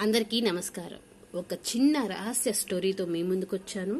అందరికీ నమస్కారం ఒక చిన్న రహస్య స్టోరీతో మీ ముందుకొచ్చాను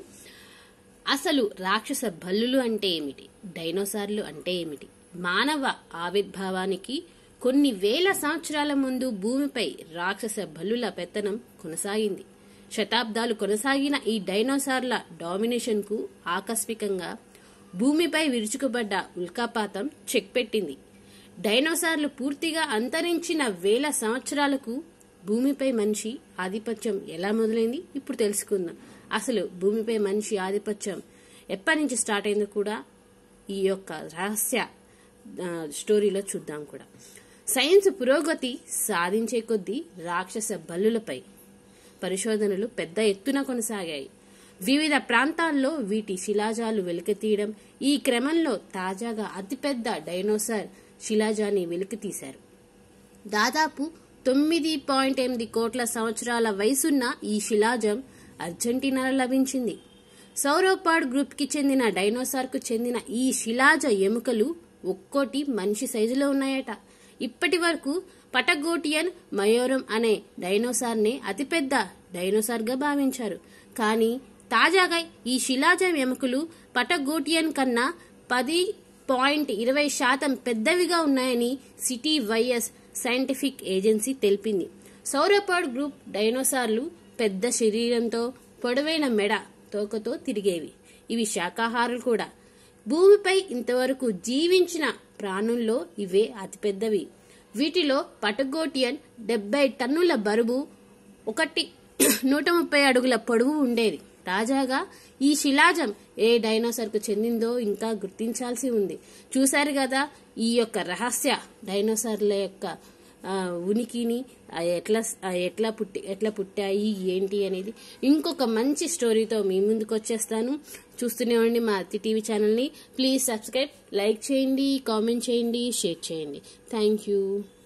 అసలు రాక్షస భల్లులు అంటే ఏమిటి డైనోసార్లు అంటే ఏమిటి మానవ ఆవిర్భావానికి కొన్ని వేల సంవత్సరాల ముందు భూమిపై రాక్షస భల్లుల పెత్తనం కొనసాగింది శతాబ్దాలు కొనసాగిన ఈ డైనోసార్ల డామినేషన్ కు ఆకస్మికంగా భూమిపై విరుచుకుపడ్డ ఉల్కాపాతం చెక్ పెట్టింది డైనోసార్లు పూర్తిగా అంతరించిన వేల సంవత్సరాలకు భూమిపై మనిషి ఆధిపత్యం ఎలా మొదలైంది ఇప్పుడు తెలుసుకుందాం అసలు భూమిపై మనిషి ఆధిపత్యం ఎప్పటి నుంచి స్టార్ట్ అయిందో కూడా ఈ యొక్క రహస్య ఆ, స్టోరీలో చూద్దాం కూడా సైన్స్ పురోగతి సాధించే కొద్దీ రాక్షస బల్లులపై పరిశోధనలు పెద్ద ఎత్తున కొనసాగాయి వివిధ ప్రాంతాల్లో వీటి శిలాజాలు వెలికితీయడం ఈ క్రమంలో తాజాగా అతిపెద్ద డైనోసార్ శిలాజాన్ని వెలికితీశారు దాదాపు తొమ్మిది పాయింట్ ఎనిమిది కోట్ల సంవత్సరాల వయసున్న ఈ శిలాజం అర్జెంటీనాలో లభించింది సౌరోపాడ్ గ్రూప్ కి చెందిన డైనోసార్ కు చెందిన ఈ శిలాజ ఎముకలు ఒక్కోటి మనిషి సైజులో ఉన్నాయట ఇప్పటి వరకు పటగోటియన్ మయోరం అనే డైనోసార్ ని అతిపెద్ద డైనోసార్ గా భావించారు కానీ తాజాగా ఈ శిలాజం ఎముకలు పటగోటియన్ కన్నా పది పాయింట్ ఇరవై శాతం పెద్దవిగా ఉన్నాయని సిటీ వైఎస్ సైంటిఫిక్ ఏజెన్సీ తెలిపింది సౌరోపాడ్ గ్రూప్ డైనోసార్లు పెద్ద శరీరంతో పొడవైన మెడ తోకతో తిరిగేవి ఇవి శాకాహారులు కూడా భూమిపై ఇంతవరకు జీవించిన ప్రాణుల్లో ఇవే అతిపెద్దవి వీటిలో పటగోటియన్ డెబ్బై టన్నుల బరువు ఒకటి నూట ముప్పై అడుగుల పొడవు ఉండేది తాజాగా ఈ శిలాజం ఏ డైనోసార్ కు చెందిందో ఇంకా గుర్తించాల్సి ఉంది చూశారు కదా ఈ యొక్క రహస్య డైనోసార్ల యొక్క ఆ, ఉనికిని ఆ, ఎట్లా ఆ, ఎట్లా పుట్టి ఎట్లా పుట్టాయి ఏంటి అనేది ఇంకొక మంచి స్టోరీతో మీ ముందుకు వచ్చేస్తాను చూస్తూనే ఉండి మా అతి టీవీ ఛానల్ని ప్లీజ్ సబ్స్క్రైబ్ లైక్ చేయండి కామెంట్ చేయండి షేర్ చేయండి థ్యాంక్ యూ